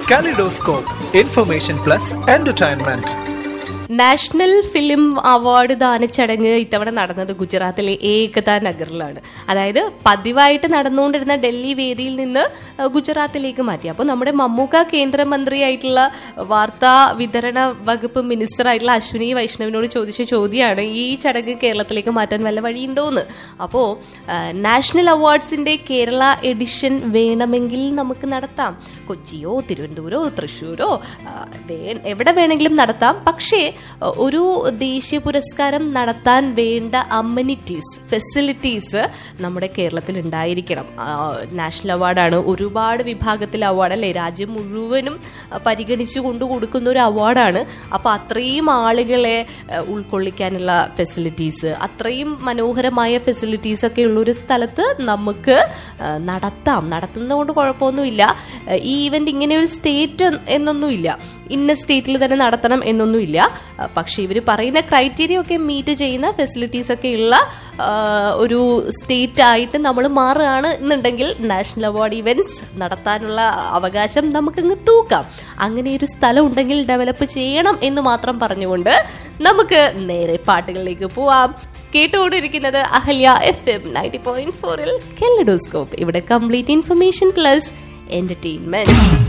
Kaleidoscope, Information Plus Entertainment. National film award ദാന ചടങ്ങ് ഇത്തവണ നടന്നത് ഗുജറാത്തിലെ ഏകതാ നഗറിലാണ് അതായത് പതിവായിട്ട് നടന്നുകൊണ്ടിരുന്ന ഡൽഹി വേദിയിൽ നിന്ന് അഹ് ഗുജറാത്തിലേക്ക് മാറ്റി അപ്പോൾ നമ്മുടെ മമ്മൂക്ക കേന്ദ്രമന്ത്രിയായിട്ടുള്ള വാർത്താ വിതരണ വകുപ്പ് മിനിസ്റ്റർ ആയിട്ടുള്ള അശ്വിനി വൈഷ്ണവിനോട് ചോദിച്ച ചോദ്യമാണ് ഈ ചടങ്ങ് കേരളത്തിലേക്ക് മാറ്റാൻ വല്ല വഴിയുണ്ടോന്ന് അപ്പോൾ നാഷണൽ അവാർഡ്സിന്റെ കേരള എഡിഷൻ വേണമെങ്കിൽ നമുക്ക് നടത്താം കൊച്ചിയോ തിരുവനന്തപുരമോ തൃശ്ശൂരോ ആ, വേ- എവിടെ വേണമെങ്കിലും നടത്താം പക്ഷേ ആ, ഒരു ദേശീയ പുരസ്കാരം നടത്താൻ വേണ്ട അമ്യൂണിറ്റീസ് ഫെസിലിറ്റീസ് നമ്മുടെ കേരളത്തിൽ ഉണ്ടായിരിക്കണം ആ, നാഷണൽ അവാർഡാണ് ഒരുപാട് വിഭാഗത്തിൽ അവാർഡ് അല്ലേ രാജ്യം മുഴുവനും ആ, പരിഗണിച്ചു കൊണ്ട് കൊടുക്കുന്ന ഒരു അവാർഡാണ് അപ്പോൾ അത്രയും ആളുകളെ ആ, ഉൾക്കൊള്ളിക്കാനുള്ള ഫെസിലിറ്റീസ് അത്രയും മനോഹരമായ ഫെസിലിറ്റീസ് ഒക്കെ ഉള്ള ഒരു സ്ഥലത്ത് നമുക്ക് ആ, നടത്താം നടത്തുന്നതുകൊണ്ട് കുഴപ്പമൊന്നുമില്ല ആ, ഈ ഈവന്റ് ഇങ്ങനെ ഒരു സ്റ്റേറ്റ് എന്നൊന്നുമില്ല ഇന്ന സ്റ്റേറ്റിൽ തന്നെ നടത്തണം എന്നൊന്നുമില്ല ആ, പക്ഷെ ഇവർ പറയുന്ന ക്രൈറ്റീരിയ ഒക്കെ മീറ്റ് ചെയ്യുന്ന ഫെസിലിറ്റീസ് ഒക്കെ ഉള്ള ആ, ഒരു സ്റ്റേറ്റ് ആയിട്ട് നമ്മൾ മാറുകയാണ് എന്നുണ്ടെങ്കിൽ നാഷണൽ അവാർഡ് ഇവന്റ്സ് നടത്താനുള്ള അവകാശം നമുക്കങ്ങ് തൂക്കാം അങ്ങനെ ഒരു സ്ഥലം ഉണ്ടെങ്കിൽ ഡെവലപ്പ് ചെയ്യണം എന്ന് മാത്രം പറഞ്ഞുകൊണ്ട് നമുക്ക് നേരെ പാട്ടുകളിലേക്ക് പോവാം കേട്ടുകൊണ്ടിരിക്കുന്നത് Ahalya F M ninety point ഫോറിൽ കെല്ലഡോസ്കോപ്പ് ഇവിടെ കംപ്ലീറ്റ് ഇൻഫർമേഷൻ പ്ലസ് എന്റർടൈൻമെന്റ്